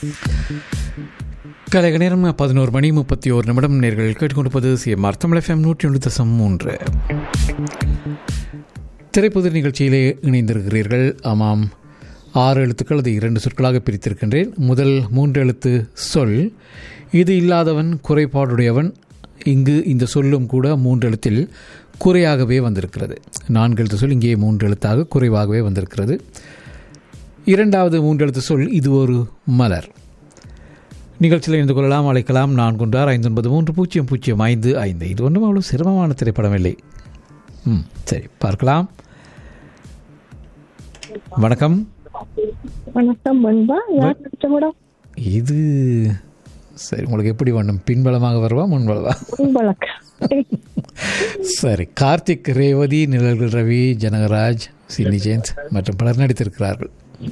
கலைக நேரம் பதினோரு மணி முப்பத்தி ஓரு நிமிடம் நேர்கள் கேட்டுக்கொண்டிருப்பது சிஎம்ஆர் தமிழ் எஃப்எம் நூற்றி ஒன்று தசம் மூன்று திரைப்புதிர் நிகழ்ச்சியிலே இணைந்திருக்கிறீர்கள் ஆமாம் ஆறு எழுத்துக்கள் அது இரண்டு சொற்களாக பிரித்திருக்கின்றேன் முதல் மூன்று எழுத்து சொல் இது இல்லாதவன் குறைபாடுடையவன் இங்கு இந்த சொல்லும் கூட மூன்று எழுத்தில் குறையாகவே வந்திருக்கிறது நான்கு எழுத்து சொல் இங்கே மூன்று எழுத்தாக குறைவாகவே வந்திருக்கிறது இரண்டாவது மூன்று எழுத்து சொல் இது ஒரு மலர் நிகழ்ச்சியில் இணைந்து கொள்ளலாம் அழைக்கலாம் நான்கு ஒன்றார் ஐந்து ஒன்பது மூன்று பூஜ்ஜியம் பூஜ்ஜியம் ஐந்து ஐந்து இது ஒன்றும் அவ்வளோ சிரமமான திரைப்படம் இல்லை ம் சரி பார்க்கலாம் வணக்கம் வணக்கம் பண்பா யார் நடிச்ச படம் இது சரி உங்களுக்கு எப்படி வேண்டும் பின்பலமாக வருவா முன்பலவா உங்களுக்கு சரி கார்த்திக் ரேவதி நிழல்கள் ரவி ஜனகராஜ் சினி ஜெயந்த் மற்றும் பலர் நடித்திருக்கிறார்கள்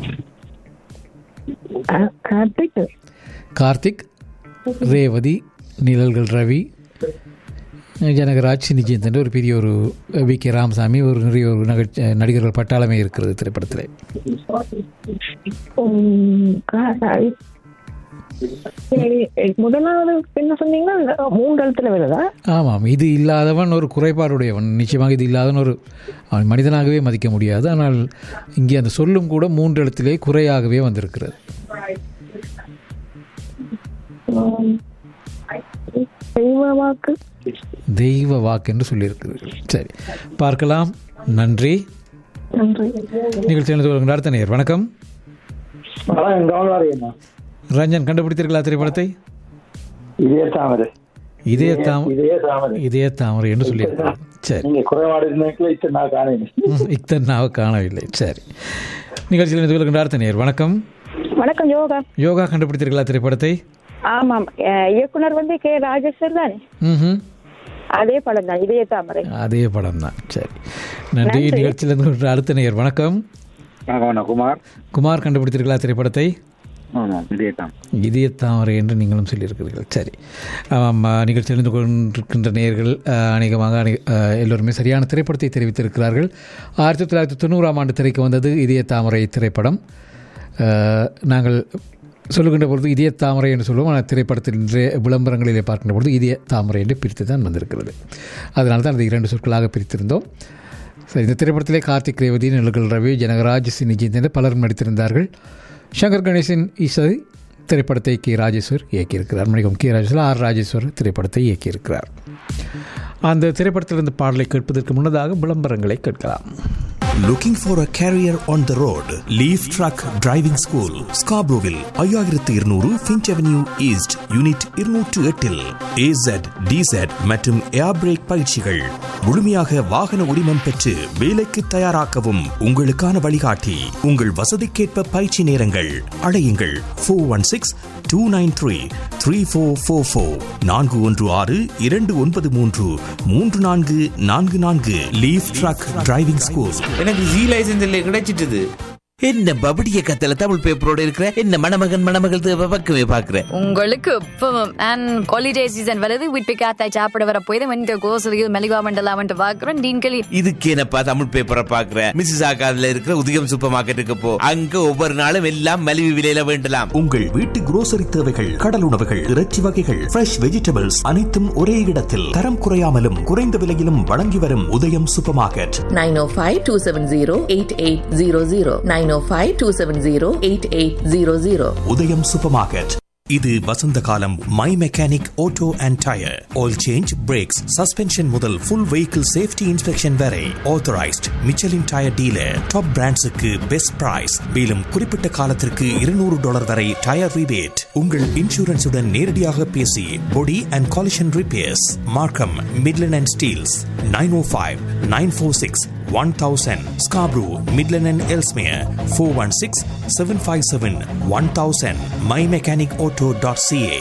கார்த்திக் கார்த்திக் ரேவதி நிழல்கள் ரவி ஜனகராஜ் சினி ஜெயந்த் என்று ஒரு பெரிய ஒரு வி கே ராமசாமி ஒரு நிறைய ஒரு நகை- நடிகர்கள் பட்டாளமே இருக்கிறது திரைப்படத்தில் உம், கா- சரி, முதலாவது என்ன சொன்னீங்கன்னா இந்த மூன்று எழுத்துல வருதா ஆமாம் இது இல்லாதவன் ஒரு குறைபாடுடையவன் நிச்சயமாக இது இல்லாதவன் ஒரு அவன் மனிதனாகவே மதிக்க முடியாது ஆனால் இங்கே அந்த சொல்லும் கூட மூன்று இடத்திலே குறையாகவே வந்திருக்கிறது உம், தெய்வ வாக்கு தெய்வ வாக்கு என்று சொல்லியிருக்கிறீர்கள் சரி பார்க்கலாம் நன்றி நன்றி நிகழ்ச்சியில் வருகின்ற அடுத்த நேயர் வணக்கம் வணக்கம் கமலாரியண்ணா ரஞ்சன் கண்டுபிடித்தீர்களா திரைப்படத்தை இதே தாமரை இதய தாம இதே தாமரை இதய தாமரை என்று சொல்லியிருக்கிறார் சரி நீங்க குறைபாடு இருந்தீங்களா இத்தனை நான் காணேன் ம், இத்தனை நாவ காணவில்லை சரி நிகழ்ச்சியில் இணைந்து கொள்கின்ற அடுத்த நேயர் வணக்கம் வணக்கம் யோகா யோகா கண்டுபிடித்தீர்களா திரைப்படத்தை ஆமாம் அஹ், இயக்குனர் வந்து கே ராஜேஸ்வர் தானே ம் அதே படம் தான் இதய தாமரை அதே படம் தான் சரி நன்றி நிகழ்ச்சியில் இருந்து கொள்கின்ற அடுத்த நேயர் வணக்கம் வணக்கம் குமார் குமார் கண்டுபிடித்தீர்களா திரைப்படத்தை ஆமாம் இதே தான் இதய தாமரை என்று நீங்களும் சொல்லியிருக்கிறீர்கள் சரி ஆமாம் ஆ, நிகழ்ச்சியில் இருந்து கொண்டிருக்கின்ற நேயர்கள் ஆ, அநேகமாக அநே- ஆ, எல்லோருமே சரியான திரைப்படத்தை தெரிவித்திருக்கிறார்கள் ஆயிரத்தி தொள்ளாயிரத்தி தொண்ணூறாம் ஆண்டு திரைக்கு வந்தது இதய தாமரை திரைப்படம் ஆ, நாங்கள் சொல்லுகின்ற பொழுது இதய தாமரை என்று சொல்லுவோம் ஆனால் திரைப்படத்தின் இன்றைய விளம்பரங்களிலே பார்க்கின்ற பொழுது இதய தாமரை என்று பிரித்து தான் வந்திருக்கிறது அதனால தான் அது இரண்டு சொற்களாக பிரித்திருந்தோம் சரி இந்த திரைப்படத்திலே கார்த்திக் ரேவதி நிலகல் ரவி ஜனகராஜ் சினிஜித் என்று பலரும் நடித்திருந்தார்கள் சங்கர் கணேசன் இசை திரைப்படத்தை கே ராஜேஸ்வர் இயக்கியிருக்கிறார் மணிக்கம் கே ராஜேஸ்வர் ஆர் ராஜேஸ்வர் திரைப்படத்தை இயக்கியிருக்கிறார் அந்த திரைப்படத்திலிருந்து பாடலை கேட்பதற்கு முன்னதாக விளம்பரங்களை கேட்கலாம் Looking for a career on the road? Leaf Truck Driving School, Scarboroughville, ஐயாயிரத்து இருநூறு ஃபின்ச் அவென்யூ ஈஸ்ட் யூனிட் இருநூற்று எட்டில் ஏசட் டிசட் மற்றும் ஏர் பிரேக் பயிற்சிகள் முழுமையாக வாகன உரிமம் பெற்று வேலைக்கு தயாராக்கவும் உங்களுக்கான வழிகாட்டி உங்கள் வசதிக்கேற்ப பயிற்சி நேரங்கள் அழையுங்கள் four one six two nine three three four four four நான்கு ஒன்று ஆறு இரண்டு ஒன்பது மூன்று மூன்று நான்கு நான்கு நான்கு லீஃப் ட்ரக் டிரைவிங் ஸ்கூல் எனக்கு ஜி லைசன்ஸ் இல்லை கிடைச்சிட்டுது என்ன பபடிய கத்தல தமிழ் பேப்பரோட இருக்கிற என்ன மணமகன் மணமகள் தேவை பக்கமே பாக்குறேன் உங்களுக்கு இப்பவும் அண்ட் ஹாலிடே சீசன் வருது வீட்டு காத்தாய் சாப்பிட வர போய் வந்து கோசலியில் மெலிவா மண்டலா வந்து பாக்குறோம் டீன்களி இதுக்கு என்னப்பா தமிழ் பேப்பரை பாக்குறேன் மிஸ்ஸஸ் ஆகாதுல இருக்கிற உதயம் சூப்பர் மார்க்கெட்டுக்கு போ அங்க ஒவ்வொரு நாளும் எல்லாம் மலிவு விலையில வேண்டலாம் உங்கள் வீட்டு grocery தேவைகள் கடல் உணவுகள் இறைச்சி வகைகள் ஃப்ரெஷ் வெஜிடபிள்ஸ் அனைத்தும் ஒரே இடத்தில் தரம் குறையாமலும் குறைந்த விலையிலும் வழங்கி வரும் உதயம் சூப்பர் மார்க்கெட் 905-270-8800 905-270-8800 உதயம் சூப்பர் மார்க்கெட் இது வசந்த காலம் my mechanic auto and tyre oil change brakes suspension முதல் ஃபுல் வெஹிக்கிள் சேஃப்டி இன்ஸ்பெக்ஷன் வரை authorised Michelin tyre dealer top பிராண்ட்ஸுக்கு பெஸ்ட் பிரைஸ் மேலும் குறிப்பிட்ட காலத்திற்கு இருநூறு டாலர் வரை டயர் ரிபேட் உங்கள் இன்சூரன்ஸுடன் நேரடியாக பேசி body and collision repairs Markham Midland and Steeles nine O five nine four six one thousand Scarborough Midland and Ellesmere four one six seven five seven one thousand my mechanic auto dot CA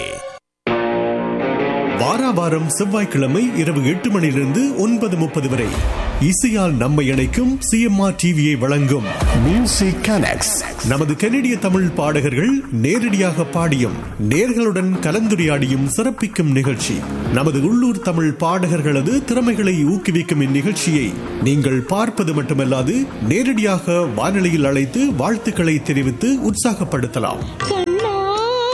வாரா வாரம் செவ்வாய்க்கிழமை இரவு எட்டு மணியிலிருந்து ஒன்பது முப்பது வரை இசையால் நம்மை இணைக்கும் சிஎம்ஆர் டிவியை வழங்கும் மியூசிக் கனெக்ட்ஸ் நமது கனடிய தமிழ் பாடகர்கள் நேரடியாக பாடியும் நேர்களுடன் கலந்துரையாடியும் சிறப்பிக்கும் நிகழ்ச்சி நமது உள்ளூர் தமிழ் பாடகர்களது திறமைகளை ஊக்குவிக்கும் இந்நிகழ்ச்சியை நீங்கள் பார்ப்பது மட்டுமல்லாது நேரடியாக வானொலியில் அழைத்து வாழ்த்துக்களை தெரிவித்து உற்சாகப்படுத்தலாம் கண்ணா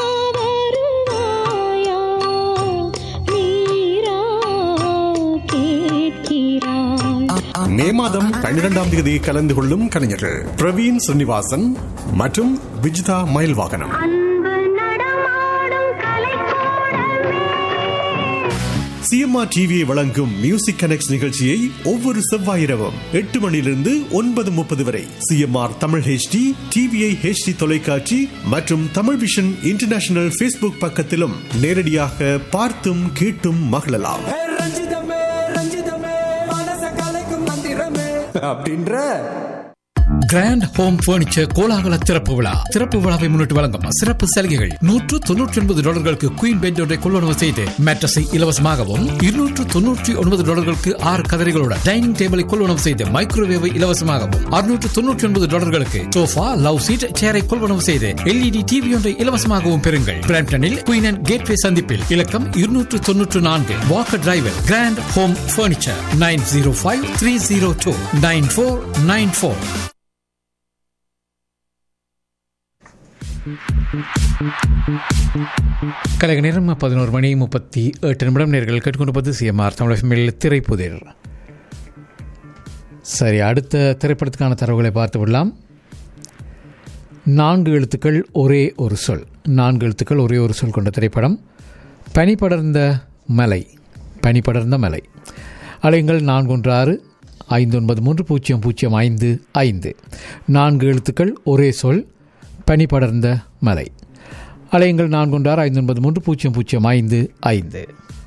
மே மாதம் பன்னிரெண்டாம் தேதி கலந்து கொள்ளும் கலைஞர்கள் பிரவீன் ஸ்ரீனிவாசன் மற்றும் விஜிதா மயில்வாகனம் சிஎம்ஆர் டிவியை வழங்கும் மியூசிக் கனெக்ட் நிகழ்ச்சியை ஒவ்வொரு செவ்வாயிரவும் எட்டு மணியிலிருந்து ஒன்பது முப்பது வரை CMR Tamil HD TVI HD தொலைக்காட்சி மற்றும் தமிழ் விஷன் இன்டர்நேஷனல் ஃபேஸ்புக் பக்கத்திலும் நேரடியாக பார்த்தும் கேட்டும் மகிழலாம் ரஞ்சிதமே ரஞ்சிதமே மனச கலைக்கும் மந்திரமே அப்படின்ற கிராண்ட் ஹோம் பர்னிச்சர் கோலாகல திறப்பு விழா திறப்பு விழாவை முன்னிட்டு வழங்கும் சிறப்பு சலுகைகள் நூற்று தொன்னூற்றி ஒன்பது டாலர்களுக்கு குயின் பெட் ஒன்றை கொள்வனவு செய்து மேட்ரஸை இலவசமாகவும் இருநூற்று தொன்னூற்றி ஒன்பது டாலர்களுக்கு ஆறு கதரைகளோட டைனிங் டேபிளை கொள்வனவு செய்து மைக்ரோவேவை இலவசமாகவும் அறுநூற்று தொன்னூற்றி ஒன்பது டாலர்களுக்கு சோஃபா லவ் சீட் சேரை கொள்வனவு செய்து எல்இடி டிவி ஒன்றை இலவசமாகவும் பெறுங்கள் பிராம்டனில் குயின் அண்ட் கேட்வே சந்திப்பில் இலக்கம் இருநூற்று தொன்னூற்று நான்கு walker driver grand home furniture nine zero five three zero two nine four nine four கலைக நேரம் பதினோரு மணி முப்பத்தி எட்டு நிமிடம் நேர்கள் கேட்டுக்கொண்டிருப்பது சிஎம்ஆர் தமிழகமில் திரைப்புதிர் சரி அடுத்த திரைப்படத்துக்கான தரவுகளை பார்த்து விடலாம் நான்கு எழுத்துக்கள் ஒரே ஒரு சொல் நான்கு எழுத்துக்கள் ஒரே ஒரு சொல் கொண்ட திரைப்படம் பனி படர்ந்த மலை பனி படர்ந்த மலை அலைங்கள் நான்கு ஒன்று ஆறு ஐந்து ஒன்பது மூன்று பூஜ்ஜியம் பூஜ்ஜியம் ஐந்து ஐந்து நான்கு எழுத்துக்கள் ஒரே சொல் பனி படர்ந்த மலை அலையுங்கள் நான்கு ஒன்று ஆறு ஐந்து ஒன்பது மூன்று பூஜ்ஜியம் பூஜ்ஜியம் ஐந்து ஐந்து